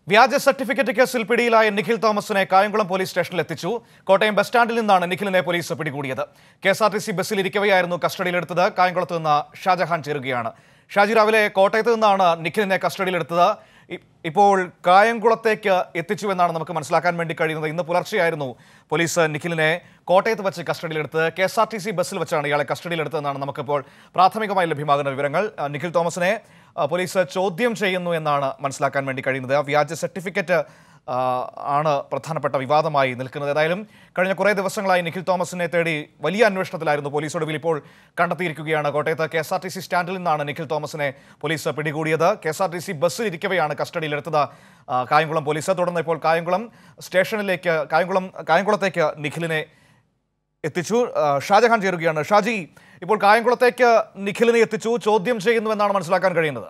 വ്യാജ സർട്ടിഫിക്കറ്റ് കേസിൽ പിടിയിലായ നിഖിൽ തോമസിനെ കായംകുളം പോലീസ് സ്റ്റേഷനിൽ എത്തിച്ചു കോട്ടയം ബസ് സ്റ്റാൻഡിൽ നിന്നാണ് നിഖിലിനെ പോലീസ് പിടികൂടിയത് K S R T C ബസ്സിൽ ഇരിക്കവെയായിരുന്നു കസ്റ്റഡിയിലെടുത്തത് കായംകുളത്ത് നിന്ന് ഷാജഹാൻ ചേരുകയാണ് ഷാജി രാവിലെ കോട്ടയത്ത് നിന്നാണ് നിഖിലിനെ കസ്റ്റഡിയിലെടുത്തത് ഇ- ഇപ്പോൾ കായംകുളത്തേക്ക് എത്തിച്ചു എന്നാണ് നമുക്ക് മനസ്സിലാക്കാൻ വേണ്ടി കഴിയുന്നത് ഇന്ന് പുലർച്ചെയായിരുന്നു പോലീസ് നിഖിലിനെ കോട്ടയത്ത് വെച്ച് കസ്റ്റഡിയിലെടുത്ത് K S R T C ബസ്സിൽ വെച്ചാണ് ഇയാളെ കസ്റ്റഡിയിലെടുത്തതെന്നാണ് നമുക്കിപ്പോൾ പ്രാഥമികമായി ലഭ്യമാകുന്ന വിവരങ്ങൾ ആ, നിഖിൽ തോമസിനെ ആ, പോലീസ് ചോദ്യം ചെയ്യുന്നു എന്നാണ് മനസ്സിലാക്കാൻ വേണ്ടി കഴിയുന്നത് ആ വ്യാജ സർട്ടിഫിക്കറ്റ് ആ, ആണ് പ്രധാനപ്പെട്ട വിവാദമായി നിൽക്കുന്നത് ഏതായാലും കഴിഞ്ഞ കുറേ ദിവസങ്ങളായി നിഖിൽ തോമസിനെ തേടി വലിയ അന്വേഷണത്തിലായിരുന്നു പോലീസ് ഒടുവിൽ ഇപ്പോൾ കണ്ടെത്തിയിരിക്കുകയാണ് കോട്ടയത്ത് K S R T C സ്റ്റാൻഡിൽ നിന്നാണ് നിഖിൽ തോമസിനെ പോലീസ് പിടികൂടിയത് K S R T C ബസ്സിൽ ഇരിക്കവെയാണ് കസ്റ്റഡിയിലെടുത്തത് ആ, കായംകുളം പോലീസ് തുടർന്ന് ഇപ്പോൾ കായംകുളം സ്റ്റേഷനിലേക്ക് കായംകുളം കായംകുളത്തേക്ക് നിഖിലിനെ എത്തിച്ചു ആ, ഷാജഹാൻ ചേരുകയാണ് ഷാജി ഇപ്പോൾ കായംകുളത്തേക്ക് നിഖിലിനെ എത്തിച്ചു ചോദ്യം ചെയ്യുന്നു എന്നാണ് മനസ്സിലാക്കാൻ കഴിയുന്നത്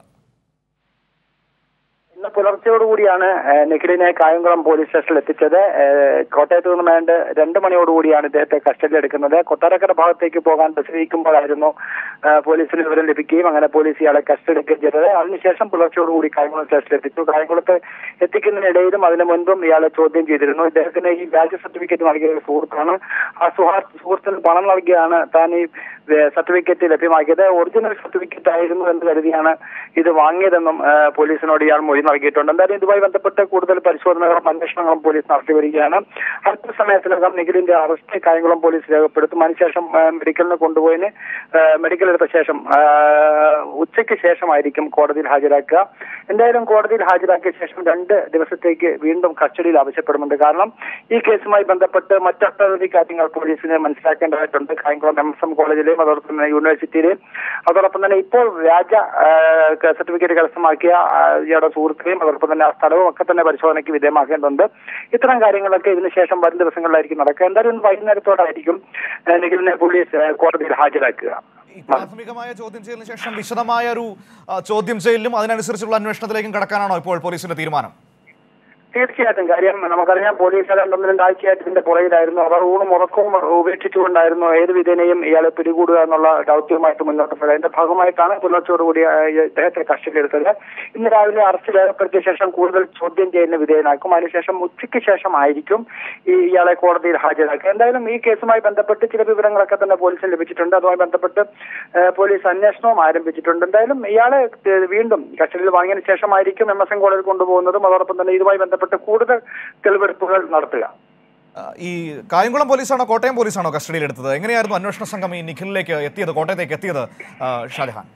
ഇന്ന് പുലർച്ചയോടുകൂടിയാണ് ഏഹ്, നിഖിലിനെ കായംകുളം പോലീസ് സ്റ്റേഷനിൽ എത്തിച്ചത് ഏഹ്, കോട്ടയത്ത് നിന്ന് വേണ്ട രണ്ട് മണിയോടുകൂടിയാണ് ഇദ്ദേഹത്തെ കസ്റ്റഡിയിൽ എടുക്കുന്നത് കൊട്ടാരക്കര ഭാഗത്തേക്ക് പോകാൻ ബസ്സിലിരിക്കുമ്പോഴായിരുന്നു ഏഹ്, പോലീസിന് വിവരം ലഭിക്കുകയും അങ്ങനെ പോലീസ് ഇയാളെ കസ്റ്റഡി എടുക്കുകയും ചെയ്തത് അതിനുശേഷം പുലർച്ചയോടുകൂടി കായംകുളം സ്റ്റേഷനിൽ എത്തിച്ചു കായംകുളത്ത് എത്തിക്കുന്നതിനിടയിലും അതിനു മുൻപും ഇയാളെ ചോദ്യം ചെയ്തിരുന്നു ഇദ്ദേഹത്തിന് ഈ വ്യാജ സർട്ടിഫിക്കറ്റ് നൽകിയ ഒരു സുഹൃത്താണ് ആ സുഹാ സുഹൃത്തിന് പണം നൽകിയാണ് താൻ ഈ ഏഹ്, സർട്ടിഫിക്കറ്റ് ലഭ്യമാക്കിയത് ഒറിജിനൽ സർട്ടിഫിക്കറ്റ് ആയിരുന്നു എന്ന് കരുതിയാണ് ഇത് വാങ്ങിയതെന്നും ഏഹ്, പോലീസിനോട് ഇയാൾ മൊഴി നൽകിയിട്ടുണ്ട് എന്തായാലും ഇതുമായി ബന്ധപ്പെട്ട് കൂടുതൽ പരിശോധനകളും അന്വേഷണങ്ങളും പോലീസ് നടത്തി വരികയാണ് അല്പസമയത്തിനകം നിഖിലിന്റെ അറസ്റ്റ് കായംകുളം പോലീസ് രേഖപ്പെടുത്തും അതിനുശേഷം ഏഹ്, മെഡിക്കലിന് കൊണ്ടുപോയതിന് ഏഹ്, മെഡിക്കൽ എടുത്ത ശേഷം ഏഹ്, ഉച്ചയ്ക്ക് ശേഷമായിരിക്കും കോടതിയിൽ ഹാജരാക്കുക എന്തായാലും കോടതിയിൽ ഹാജരാക്കിയ ശേഷം രണ്ട് ദിവസത്തേക്ക് വീണ്ടും കസ്റ്റഡിയിൽ ആവശ്യപ്പെടുന്നുണ്ട് കാരണം ഈ കേസുമായി ബന്ധപ്പെട്ട് മറ്റൊട്ടനവധി കാര്യങ്ങൾ പോലീസിന് മനസ്സിലാക്കേണ്ടതായിട്ടുണ്ട് കായംകുളം എം എസ് എം കോളേജിലെയും അതോടൊപ്പം തന്നെ യൂണിവേഴ്സിറ്റിയിലെയും അതോടൊപ്പം തന്നെ ഇപ്പോൾ വ്യാജ സർട്ടിഫിക്കറ്റ് കരസ്ഥമാക്കിയ ആ, ഇയാളുടെ സുഹൃത്തിനെയും അതോടൊപ്പം തന്നെ ആ സ്ഥലവും ഒക്കെ തന്നെ പരിശോധനയ്ക്ക് വിധേയമാക്കേണ്ടതുണ്ട് ഇത്തരം കാര്യങ്ങളൊക്കെ ഇതിനുശേഷം വരും ദിവസങ്ങളിലായിരിക്കും നടക്കുക എന്തായാലും ഇന്ന് വൈകുന്നേരത്തോടായിരിക്കും ആ, നിഖിലിനെ പോലീസ് ആ, കോടതിയിൽ ഹാജരാക്കുക ഈ പ്രാഥമികമായ ചോദ്യം ചെയ്യലിന് ശേഷം വിശദമായ ഒരു ആ, ചോദ്യം ചെയ്യലിലും അതിനനുസരിച്ചുള്ള അന്വേഷണത്തിലേക്കും കടക്കാനാണോ ഇപ്പോൾ പോലീസിന്റെ തീരുമാനം തീർച്ചയായിട്ടും കാര്യം നമുക്കറിയാം പോലീസ് രണ്ട് ഒന്ന് രണ്ടാഴ്ചയായിട്ട് ഇതിന്റെ പുറകിലായിരുന്നു അവർ ഊണും ഉറക്കവും ഉപേക്ഷിച്ചുകൊണ്ടായിരുന്നു ഏത് വിധേനയും ഇയാളെ പിടികൂടുക എന്നുള്ള ദൗത്യവുമായിട്ട് മുന്നോട്ട് പോയത് അതിന്റെ ഭാഗമായിട്ടാണ് പുലർച്ചയോടുകൂടി ആ, ഈ ഇദ്ദേഹത്തെ കസ്റ്റഡിയിലെടുത്തത് ഇന്ന് രാവിലെ അറസ്റ്റ് രേഖപ്പെടുത്തിയ ശേഷം കൂടുതൽ ചോദ്യം ചെയ്യുന്ന വിധേയനാക്കും അതിനുശേഷം ഉച്ചയ്ക്ക് ശേഷം ആയിരിക്കും ഈ ഇയാളെ കോടതിയിൽ ഹാജരാക്കുക എന്തായാലും ഈ കേസുമായി ബന്ധപ്പെട്ട് ചില വിവരങ്ങളൊക്കെ തന്നെ പോലീസിന് ലഭിച്ചിട്ടുണ്ട് അതുമായി ബന്ധപ്പെട്ട് ആ, പോലീസ് അന്വേഷണവും ആരംഭിച്ചിട്ടുണ്ട് എന്തായാലും ഇയാളെ ഏ, വീണ്ടും കസ്റ്റഡിയിൽ വാങ്ങിയതിനു ശേഷമായിരിക്കും എം എസ് എൻ കോളേജിൽ കൊണ്ടുപോകുന്നതും അതോടൊപ്പം തന്നെ ഇതുമായി ബന്ധപ്പെട്ട് കൂടുതൽ തെളിവെടുപ്പുകൾ നടത്തുക ആ, ഈ കായംകുളം പോലീസാണോ കോട്ടയം പോലീസാണോ കസ്റ്റഡിയിലെടുത്തത് എങ്ങനെയായിരുന്നു അന്വേഷണ സംഘം ഈ നിഖിലിലേക്ക് എത്തിയത് കോട്ടയത്തേക്ക് എത്തിയത് ആ, ഷാജഹാൻ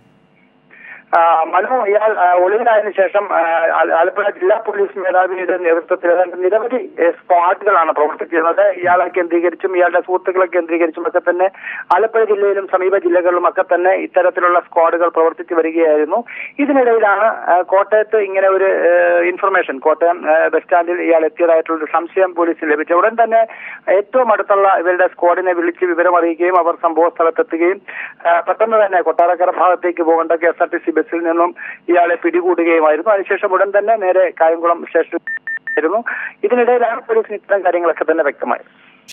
ആ, മനു ഇയാൾ ആ, ഒളിവിലായതിനു ശേഷം ആ, ആല- ആലപ്പുഴ ജില്ലാ പോലീസ് മേധാവിയുടെ നേതൃത്വത്തിൽ ഏതാണ്ട് നിരവധി ഏ, സ്ക്വാഡുകളാണ് പ്രവർത്തിച്ചിരുന്നത് ഇയാളെ കേന്ദ്രീകരിച്ചും ഇയാളുടെ സുഹൃത്തുക്കളെ കേന്ദ്രീകരിച്ചും ഒക്കെ തന്നെ ആലപ്പുഴ ജില്ലയിലും സമീപ ജില്ലകളിലും ഒക്കെ തന്നെ ഇത്തരത്തിലുള്ള സ്ക്വാഡുകൾ പ്രവർത്തിച്ചു വരികയായിരുന്നു ഇതിനിടയിലാണ് ആ, കോട്ടയത്ത് ഇങ്ങനെ ഒരു ഇൻഫർമേഷൻ കോട്ടയം ആ, ബസ് സ്റ്റാൻഡിൽ ഇയാൾ എത്തിയതായിട്ടുള്ള ഒരു സംശയം പോലീസിന് ലഭിച്ചു ഉടൻ തന്നെ ഏറ്റവും അടുത്തുള്ള ഇവരുടെ സ്ക്വാഡിനെ വിളിച്ച് വിവരം അറിയിക്കുകയും അവർ സംഭവ സ്ഥലത്തെത്തുകയും ആ, പെട്ടെന്ന് തന്നെ കൊട്ടാരക്കര ഭാഗത്തേക്ക് പോകേണ്ട K S R T C ബസ്സിൽ നിന്നും ഇയാളെ പിടികൂടുകയുമായിരുന്നു അതിനുശേഷം ഉടൻ തന്നെ നേരെ കായംകുളം സ്റ്റേഷനിൽ ആയിരുന്നു ഇതിനിടയിലാണ് പോലീസിന് ഇത്തരം കാര്യങ്ങളൊക്കെ തന്നെ വ്യക്തമായത്